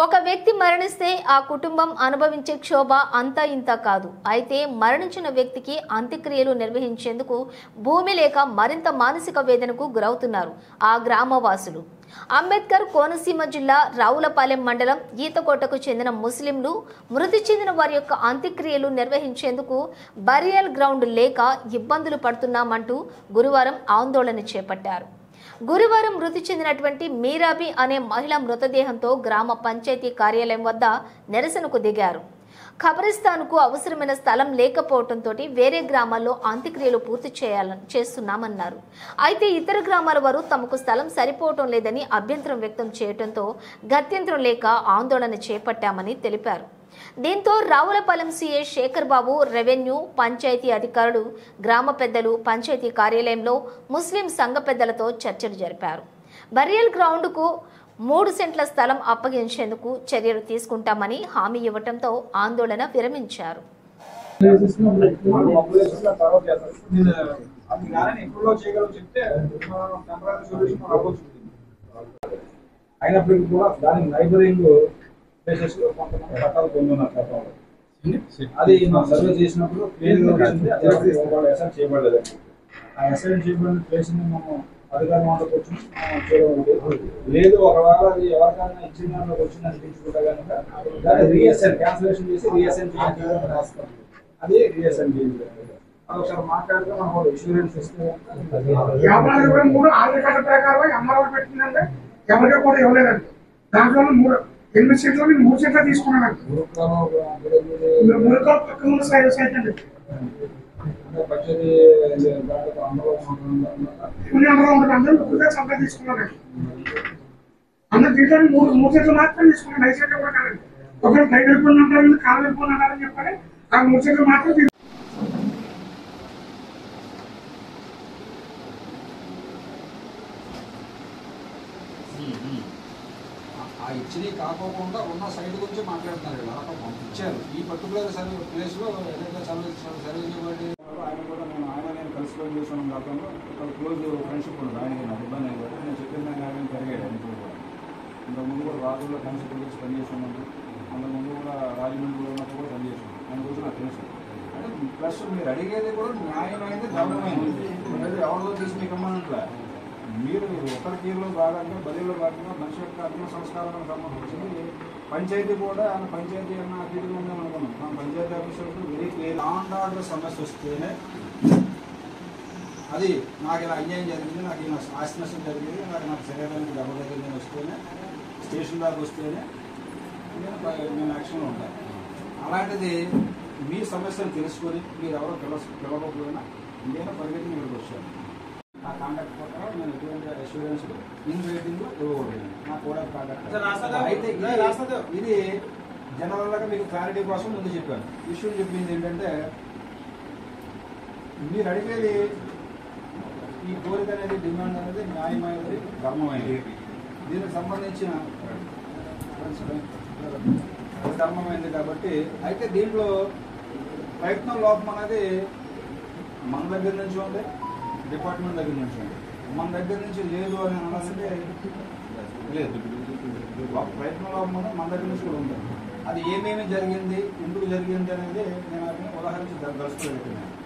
ఒక వ్యక్తి మరణిస్తే ఆ కుటుంబం అనుభవించే క్షోభ అంతా ఇంత కాదు అయితే మరణించిన వ్యక్తికి అంత్యక్రియలు నిర్వహించేందుకు భూమి లేక మరింత మానసిక వేదనకు గురవుతున్నారు ఆ గ్రామవాసులు అంబేద్కర్ కోనసీమ జిల్లా రావులపాలెం మండలం ఈతకోటకు చెందిన ముస్లింలు మృతి చెందిన వారి యొక్క అంత్యక్రియలు నిర్వహించేందుకు బరియల్ గ్రౌండ్ లేక ఇబ్బందులు పడుతున్నామంటూ గురువారం ఆందోళన చేపట్టారు గురువారం మృతి చెందినటువంటి మీరాబి అనే మహిళ మృతదేహంతో గ్రామ పంచాయతీ కార్యాలయం వద్ద నిరసనకు దిగారు ఖబరిస్తాన్కు అవసరమైన స్థలం లేకపోవడంతో వేరే గ్రామాల్లో అంత్యక్రియలు పూర్తి చేయాలని చేస్తున్నామన్నారు అయితే ఇతర గ్రామాల వారు తమకు స్థలం సరిపోవటం లేదని అభ్యంతరం వ్యక్తం చేయడంతో గత్యంతరం లేక ఆందోళన చేపట్టామని తెలిపారు దీంతో రావులపాలెం సీఏ శేఖర్ బాబు రెవెన్యూ పంచాయతీ అధికారులు గ్రామ పెద్దలు పంచాయతీ కార్యాలయంలో ముస్లిం సంఘ పెద్దలతో చర్చలు జరిపారు బరియల్ గ్రౌండ్కు మూడు సెంట్ల స్థలం అప్పగించేందుకు చర్యలు తీసుకుంటామని హామీ ఇవ్వటంతో ఆందోళన విరమించారు నేను అది కానీ ఎప్పుడో చేయగలవు చెప్తే మనం టెంపరీ సొల్యూషన్ అవ్వచ్చు అయినప్పటికీ కూడా దానికి నైబరింగ్ ప్లేసెస్ లో కొంతమంది పట్టాలు పొందున్నారు గతంలో అది మనం సర్వే చేసినప్పుడు క్లియర్ గా వచ్చింది అది ఎవరికి వాళ్ళు అసైన్ చేయబడలేదండి ఆ అసైన్ చేయబడిన ప్లేస్ ని మనం అధికారం వాళ్ళకి వచ్చి మనం చేయడం లేదు ఒకవేళ అది ఎవరికైనా ఇచ్చిన దాంట్లోకి వచ్చింది అనిపించుకుంటే కనుక దాన్ని రీఅసైన్ క్యాన్సిలేషన్ చేసి రీఅసైన్ చేయాలి రాస్తాం అది రీఅసైన్ చేయాలి అది ఒకసారి మాట్లాడితే మనకు ఇన్సూరెన్స్ ఇస్తే యాభై ఇరవై మూడు ఆధార్ కార్డు ప్రకారం అమ్మరావు పెట్టిందంటే ఎవరికి కూడా ఇవ్వలేదండి దాంట్లో మూడు ఎనిమిది సీట్లు నేను మూడు సీట్లు తీసుకున్నానండి మీరు మురకాల పక్కన ఉన్న సైడ్ సైట్ అండి పచ్చడి దాంట్లో అందరూ ఇవన్నీ అందరూ ఉంటుంది అందరూ ముగ్గురుగా సంతా తీసుకున్నానండి అందరు దీంట్లో మూడు మూడు సీట్లు మాత్రం తీసుకున్నాను ఐదు సీట్లు కూడా కాదండి ఒకరు బయట వెళ్ళిపోయిన అంటారు కాలు వెళ్ళిపోయిన అంటారని చెప్పని ఆ మూడు సీట్లు మాత్రం తీసుకున్నాను. ఆ ఇచ్చినవి కాకోకుండా ఉన్న సైడ్ గురించి మాట్లాడుతున్నారు కదా అక్కడ పంపించారు ఈ పర్టికులర్ సర్వే ప్లేస్ లో ఏదైతే సర్వే సర్వే చేయబడి ఆయన కూడా నేను ఆయన నేను కలిసి పని చేస్తున్నాం గతంలో ఒక క్లోజ్ ఫ్రెండ్షిప్ ఉంది ఆయనకి నాకు ఇబ్బంది అయింది కాబట్టి నేను చెప్పిన దాన్ని ఆయన పెరిగాడు ఆయన కూడా ఇంతకుముందు కూడా రాజుల్లో కలిసి కలిసి పని చేస్తున్నాను అంతకుముందు కూడా రాజమండ్రిలో ఉన్నప్పుడు కూడా పని చేస్తున్నాను ఆయన గురించి నాకు తెలుసు అంటే ప్లస్ మీరు అడిగేది కూడా న్యాయమైనది ధర్మమైనది మీరు ఎవరిలో తీసి మీకు ఇమ్మన్నట్లే మీరు ఒకరికీలో భాగంగా బదిలో భాగంగా మనిషి యొక్క అగ్ని సంస్కారానికి సంబంధించింది పంచాయతీ కూడా ఆయన పంచాయతీ అన్న అతిథిగా ఉందాం అనుకున్నాం మన పంచాయతీ ఆఫీసర్కు వెరీ క్లియర్ ఆన్ ఆర్డర్ సమస్య వస్తేనే అది నాకు ఇలా అన్యాయం జరిగింది నాకు ఇలా ఆస్తి నష్టం జరిగింది నాకు నాకు శరీరానికి దెబ్బ తగిలింది వస్తేనే స్టేషన్ దాకా వస్తేనే నేను ప- నేను యాక్షన్లో ఉంటాను అలాంటిది మీ సమస్యను తెలుసుకొని మీరు ఎవరో పిల పిలవకపోయినా నేను పరిగెత్తి మీదకి వచ్చాను ఆ కాంటాక్ట్ ప్రకారం నేను ఎటువంటి అష్యూరెన్స్ ఇన్ రేటింగ్ ఇవ్వకూడదు నా కూడా కాంటాక్ట్ అయితే ఇది- ఇది జనరల్ గా మీకు క్లారిటీ కోసం ముందు చెప్పాను విషయం చెప్పింది ఏంటంటే మీరు అడిగేది ఈ కోరిక అనేది డిమాండ్ అనేది న్యాయమైనది ధర్మమైనది దీనికి సంబంధించిన అది ధర్మమైనది కాబట్టి అయితే దీంట్లో ప్రయత్నం లోపం అనేది మన దగ్గర నుంచి ఉంది డిపార్ట్మెంట్ దగ్గర నుంచి ఉంది మన దగ్గర నుంచి లేదు అని అనాలంటే లేదు లోప- ప్రయత్నం లోపం అనేది మన దగ్గర నుంచి కూడా ఉంది అది ఏమేమి జరిగింది ఎందుకు జరిగింది అనేది నేను అది ఉదాహరించి దర్శకులు